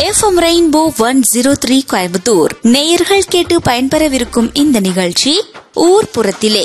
FM Rainbow one zero three Coimbatore நேயர்கள் கேட்டு பயன்பெறவிருக்கும் இந்த நிகழ்ச்சி ஊர்ப்புறத்திலே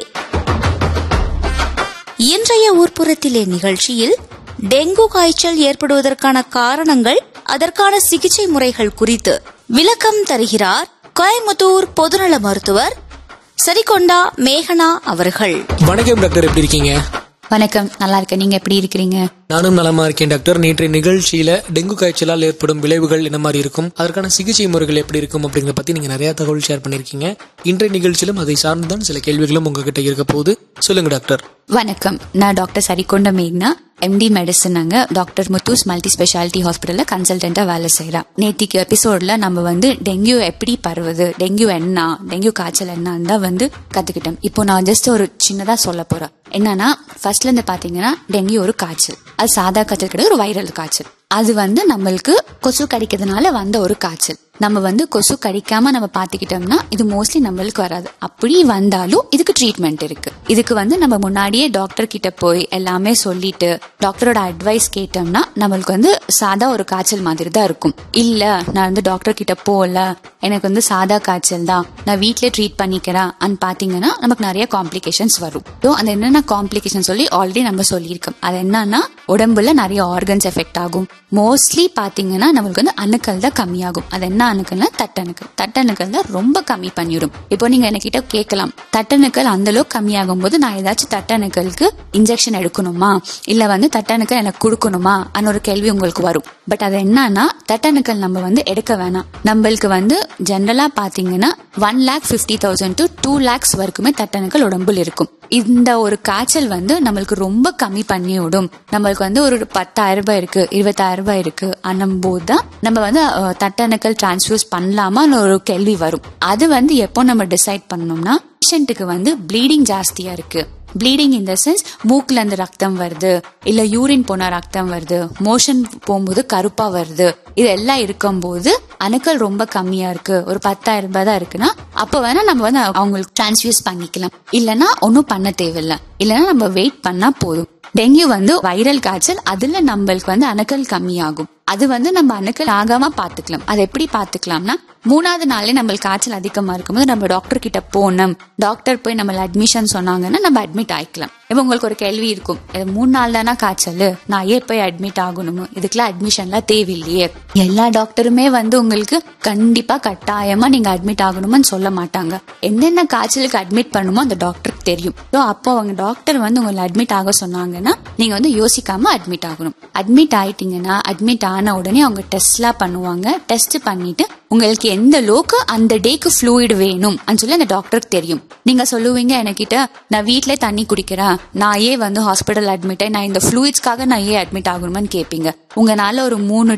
இன்றைய ஊர்ப்புறத்திலே நிகழ்ச்சியில் டெங்கு காய்ச்சல் ஏற்படுவதற்கான காரணங்கள் அதற்கான சிகிச்சை முறைகள் குறித்து விளக்கம் தருகிறார் கோயம்புத்தூர் பொதுநல மருத்துவர் சரிகொண்டா மேகனா அவர்கள் வணக்கம் டாக்டர் எப்படி இருக்கீங்க வணக்கம் நல்லா இருக்கேன் நீங்க எப்படி இருக்கிறீங்க நானும் நலமா இருக்கேன் டாக்டர் நேற்றைய நிகழ்ச்சியில டெங்கு காய்ச்சலால் ஏற்படும் விளைவுகள் என்ன மாதிரி இருக்கும் அதற்கான சிகிச்சை முறைகள் எப்படி இருக்கும் அப்படிங்கறத பத்தி நீங்க நிறைய தகவல் ஷேர் பண்ணிருக்கீங்க இன்றைய நிகழ்ச்சியிலும் அதை சார்ந்துதான் சில கேள்விகளும் உங்ககிட்ட இருக்க போகுது சொல்லுங்க டாக்டர் வணக்கம் நான் டாக்டர் சரிகொண்ட மேக்னா எம்டி மெடிசன் நாங்க டாக்டர் முத்தூஸ் மல்டி ஸ்பெஷாலிட்டி ஹாஸ்பிட்டல்ல கன்சல்டண்டா வேலை செய்யறேன் நேத்திக்கு எபிசோட்ல நம்ம வந்து டெங்கு எப்படி பரவுது டெங்கு என்ன டெங்கு காய்ச்சல் என்னன்னு தான் வந்து கத்துக்கிட்டோம் இப்போ நான் ஜஸ்ட் ஒரு சின்னதா சொல்ல போறேன் என்னன்னா ஃபர்ஸ்ட்ல இருந்து பாத்தீங்கன்னா டெங்கு ஒரு காய்ச்சல் அது சாதா காய்ச்சல் கிடையாது ஒரு வைரல் காய்ச்சல் அது வந்து நம்மளுக்கு கொசு கடிக்கிறதுனால வந்த ஒரு காய்ச்சல் நம்ம வந்து கொசு கடிக்காம நம்ம பாத்துக்கிட்டோம்னா இது மோஸ்ட்லி நம்மளுக்கு வராது அப்படி வந்தாலும் இதுக்கு ட்ரீட்மெண்ட் இருக்கு இதுக்கு வந்து நம்ம முன்னாடியே டாக்டர் கிட்ட போய் எல்லாமே சொல்லிட்டு டாக்டரோட அட்வைஸ் கேட்டோம்னா நம்மளுக்கு வந்து சாதா ஒரு காய்ச்சல் மாதிரி தான் இருக்கும் இல்ல நான் வந்து டாக்டர் கிட்ட போகல எனக்கு வந்து சாதா காய்ச்சல் தான் நான் வீட்லயே ட்ரீட் பண்ணிக்கிறேன் அண்ட் பாத்தீங்கன்னா நமக்கு நிறைய காம்ப்ளிகேஷன்ஸ் வரும் ஸோ அந்த என்னென்ன காம்ப்ளிகேஷன் சொல்லி ஆல்ரெடி நம்ம சொல்லியிருக்கோம் அது என்னன்னா உடம்புல நிறைய ஆர்கன்ஸ் எஃபெக்ட் ஆகும் மோஸ்ட்லி பாத்தீங்கன்னா நம்மளுக்கு வந்து அணுக்கள் தான் கம்மியாகும் அது என்ன அணுக்கள்னா தட்டணுக்கள் தட்டணுக்கள் தான் ரொம்ப கம்மி பண்ணிடும் இப்போ நீங்க என்கிட்ட கேட்கலாம் தட்டணுக்கள் அந்த அளவுக்கு கம்மியாகும் போது நான் ஏதாச்சும் தட்டணுக்களுக்கு இன்ஜெக்ஷன் எடுக்கணுமா இல்ல வந்து தட்டணுக்கள் எனக்கு கொடுக்கணுமா அன்னு ஒரு கேள்வி உங்களுக்கு வரும் பட் அது என்னன்னா தட்டணுக்கள் நம்ம வந்து எடுக்க வேணாம் நம்மளுக்கு வந்து ஜென்ரலா பாத்தீங்கன்னா one lakh fifty thousand to two lakhs வரைக்குமே தட்டணுக்கள் உடம்புல இருக்கும் இந்த ஒரு காய்ச்சல் வந்து நம்மளுக்கு ரொம்ப கம்மி பண்ணி விடும் நம்மளுக்கு வந்து ஒரு பத்தாயிரம் ரூபாய் இருக்கு இருபத்தாயிரம் ரூபாய் இருக்கு அன்னும் போது தான் நம்ம வந்து அஹ், தட்டணுக்கள் டிரான்ஸ்ஃபியூஸ் பண்ணலாமான்னு ஒரு கேள்வி வரும் அது வந்து எப்போ நம்ம டிசைட் பண்ணணும்னா பேஷண்ட்டுக்கு வந்து ப்ளீடிங் ஜாஸ்தியா இருக்கு ப்ளீடிங் இன் த சென்ஸ் மூக்குல இருந்து ரத்தம் வருது இல்ல யூரின் போனா ரத்தம் வருது மோஷன் போகும்போது கருப்பா வருது இது எல்லாம் இருக்கும்போது அணுக்கள் ரொம்ப கம்மியா இருக்கு ஒரு பத்தாயிரம் ரூபாய் தான் இருக்குன்னா அப்ப வேணா நம்ம வந்து அவங்களுக்கு டிரான்ஸ்ஃபியூஸ் பண்ணிக்கலாம் இல்லனா ஒன்னும் பண்ண தேவையில்ல இல்லனா நம்ம வெயிட் பண்ணா போதும் டெங்கு வந்து வைரல் காய்ச்சல் அதுல நம்மளுக்கு வந்து அணுக்கள் கம்மியாகும் அது வந்து நம்ம அணுக்கள் ஆகாம பாத்துக்கலாம் அது எப்படி பாத்துக்கலாம்னா மூணாவது நாளே நம்மளுக்கு காய்ச்சல் அதிகமா இருக்கும்போது நம்ம டாக்டர் கிட்ட போனோம் டாக்டர் போய் நம்மள அட்மிஷன் சொன்னாங்கன்னா நம்ம அட்மிட் ஆயிக்கலாம் இப்போ உங்களுக்கு ஒரு கேள்வி இருக்கும் இது மூணு நாள் தானே காய்ச்சல் நான் ஏன் போய் அட்மிட் ஆகணுமோ இதுக்கெல்லாம் அட்மிஷன்லாம் தேவையில்லையே எல்லா டாக்டருமே வந்து உங்களுக்கு கண்டிப்பா கட்டாயமா நீங்க அட்மிட் ஆகணும்னு சொல்ல மாட்டாங்க என்னென்ன காய்ச்சலுக்கு அட்மிட் பண்ணுமோ அந்த டாக்டருக்கு தெரியும் ஸோ அப்போ அவங்க டாக்டர் வந்து உங்களை அட்மிட் ஆக சொன்னாங்கன்னா நீங்க வந்து யோசிக்காம அட்மிட் ஆகணும் அட்மிட் ஆயிட்டீங்கன்னா அட்மிட் ஆன உடனே அவங்க டெஸ்ட்லாம் பண்ணுவாங்க டெஸ்ட் பண்ணிட்டு உங்களுக்கு எந்த அளவுக்கு அந்த டேக்கு ஃப்ளூயிட் வேணும் சொல்லி அந்த டாக்டருக்கு தெரியும் நீங்க சொல்லுவீங்க என்கிட்ட நான் வீட்லயே தண்ணி குடிக்கிறேன் நான் ஏன் வந்து ஹாஸ்பிட்டல் அட்மிட் ஆகி நான் இந்த ஃப்ளூயிட்ஸ்க்காக நான் ஏன் அட்மிட் ஆகணுமான்னு கேட்பீங்க உங்களால ஒரு மூணு